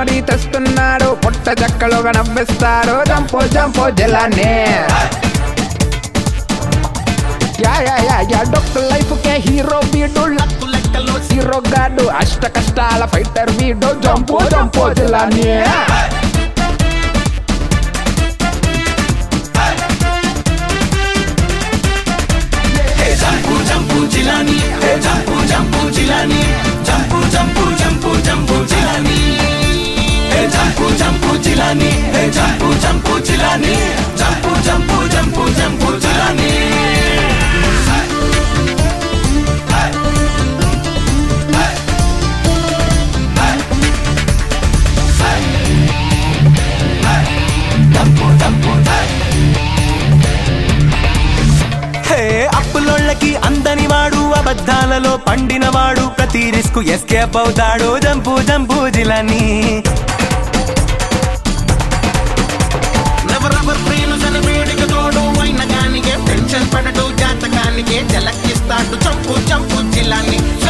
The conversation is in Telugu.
మరీ తెస్తున్నాడు పుట్ట చెక్కలుగా నవ్విస్తాడు జంపు జంపు జిల్లాని యా యా యా యా డొక్క లైఫ్ కే హీరో వీడు లక్కు లెక్కలో హీరో గాడు అష్ట కష్టాల ఫైటర్ వీడు jump jump Jilani jump jump Jilani hey jump jump Jilani jump jump jump jump Jilani hey jump jump Jilani hey jump jump Jilani jump jump jump jump Jilani hey అప్పులోళ్ళకి అందని వాడు అబద్ధాలలో పండినవాడు ప్రతి రిస్క్ ఎస్కేప్ అవుతాడు జంపు జంపు జిలాని ఎవరెవరు ప్రేమ వేడిక తోడు అయిన గానికే టెన్షన్ పడడు జాతకానికే జలకిస్తాడు చంపు చంపు జిల్లాని